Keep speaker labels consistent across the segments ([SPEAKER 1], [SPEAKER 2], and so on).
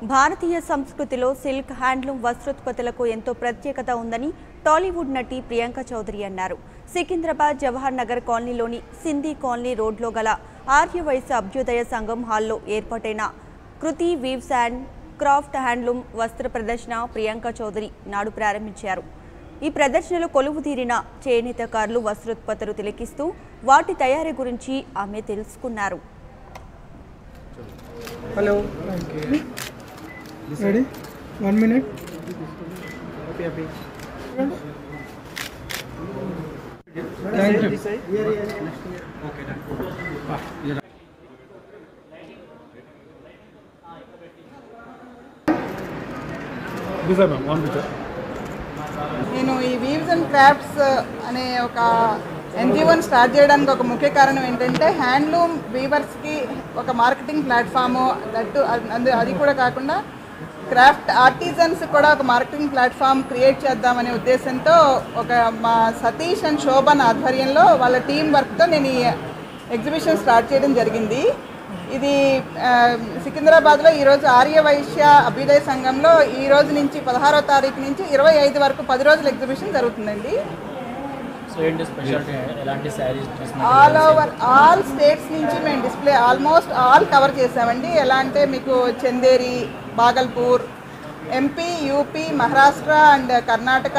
[SPEAKER 1] భారతీయ సంస్కృతిలో silk handloom వస్త్రోత్పత్తులకు ఎంతో ప్రత్యేకత ఉందని టాలీవుడ్ నటి ప్రియాంక చౌదరి అన్నారు సికింద్రాబాద్ జవహర్ నగర్ కాలనీలోని సింధీ కాలనీ రోడ్లో గల ఆర్యవైశ్య అభ్యుదయ సంఘం హాల్లో ఏర్పాటైన Kriti weaves and craft handloom వస్త్ర ప్రదర్శన ప్రియాంక చౌదరి నాడు ప్రారంభించారు ఈ ప్రదర్శనలో కొలువుదీరిన చేనేతకారులు వస్త్రోత్పత్తులు తిలకిస్తూ వాటి తయారీ గురించి ఆమె తెలుసుకున్నారు
[SPEAKER 2] hello
[SPEAKER 3] Ready? One minute.
[SPEAKER 2] Happy happy
[SPEAKER 3] Thank you. This is ma'am, one picture.
[SPEAKER 4] నేను ఈ వీవ్స్ అండ్ క్రాఫ్ట్స్ అనే ఒక ఎన్జిఓని స్టార్ట్ చేయడానికి ఒక ముఖ్య కారణం ఏంటంటే హ్యాండ్లూమ్ వీవర్స్కి ఒక మార్కెటింగ్ ప్లాట్ఫాము దట్టు అందు అది కూడా కాకుండా క్రాఫ్ట్ ఆర్టిజన్స్ కూడా ఒక మార్కెటింగ్ ప్లాట్ఫామ్ క్రియేట్ చేద్దామనే ఉద్దేశంతో ఒక మా సతీష్ అండ్ శోభన్ ఆధ్వర్యంలో వాళ్ళ టీం వర్క్తో నేను ఈ ఎగ్జిబిషన్ స్టార్ట్ చేయడం జరిగింది ఇది ఆ, సికింద్రాబాద్లో ఈరోజు ఆర్య వైశ్య అభ్యుదయ సంఘంలో ఈ రోజు నుంచి పదహారో తారీఖు నుంచి ఇరవై ఐదు వరకు పది రోజుల ఎగ్జిబిషన్ జరుగుతుందండి
[SPEAKER 5] సో ఏంటి స్పెషాలిటీ ఎలాంటి sarees
[SPEAKER 4] all over all states నుంచి మేము డిస్ప్లే ఆల్మోస్ట్ ఆల్ కవర్ చేసామండి ఎలా అంటే మీకు Chanderi Bhagalpur MP UP Maharashtra and Karnataka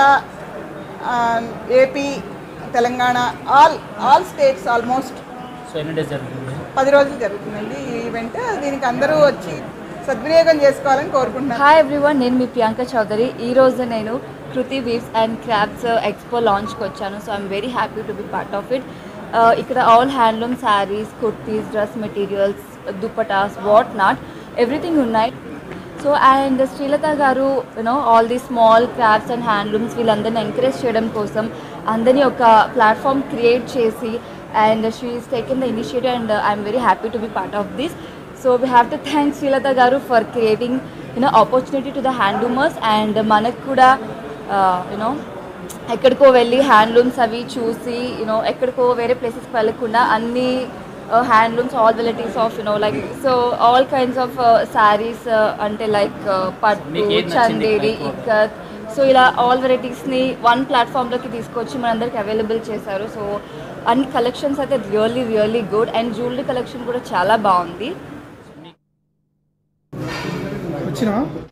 [SPEAKER 4] ఆ, AP Telangana all all states almost
[SPEAKER 5] so ఎన్ని డేస్ జరుగుతుంది
[SPEAKER 4] పది రోజులు జరుగుతుందండి ఈ ఈవెంట్ దీనికి అందరూ వచ్చి సద్వినియోగం చేసుకోవాలని కోరుకుంటున్నాను
[SPEAKER 6] హాయ్ ఎవ్రీవన్ నేను మీ ప్రియాంక చౌదరి ఈ రోజు నేను Kriti weaves and crafts expo లాంచ్కి వచ్చాను so I'm very happy to be part of it ఇక్కడ all handloom sarees kurtis dress materials dupattas what not everything ఉన్నాయి so and Srilatha garu you know all the small crafts and handlooms వీళ్ళందరిని encourage చేయడం కోసం అందరినీ ఒక ప్లాట్ఫామ్ క్రియేట్ చేసి and she's taken the initiative and I'm very happy to be part of this so we have to thank Srilatha garu for creating you know opportunity to the handloomers and మనకు కూడా you know ఎక్కడికో వెళ్ళి handlooms అవి చూసి you know ఎక్కడికో వేరే ప్లేసెస్కి వెళ్ళకుండా అన్ని handlooms all varieties of you know like so all kinds of sarees అంటే లైక్ పట్టు
[SPEAKER 5] మీకు ఏది నచ్చింది?
[SPEAKER 6] చందేరి
[SPEAKER 5] Like,
[SPEAKER 6] ఇక్కత్ సో ఇలా ఆల్ వెరైటీస్ని వన్ ప్లాట్ఫామ్లోకి తీసుకొచ్చి మనందరికి అవైలబుల్ చేశారు సో అన్ని కలెక్షన్స్ అయితే really really good and jewellery collection కూడా చాలా బాగుంది
[SPEAKER 3] వచ్చినా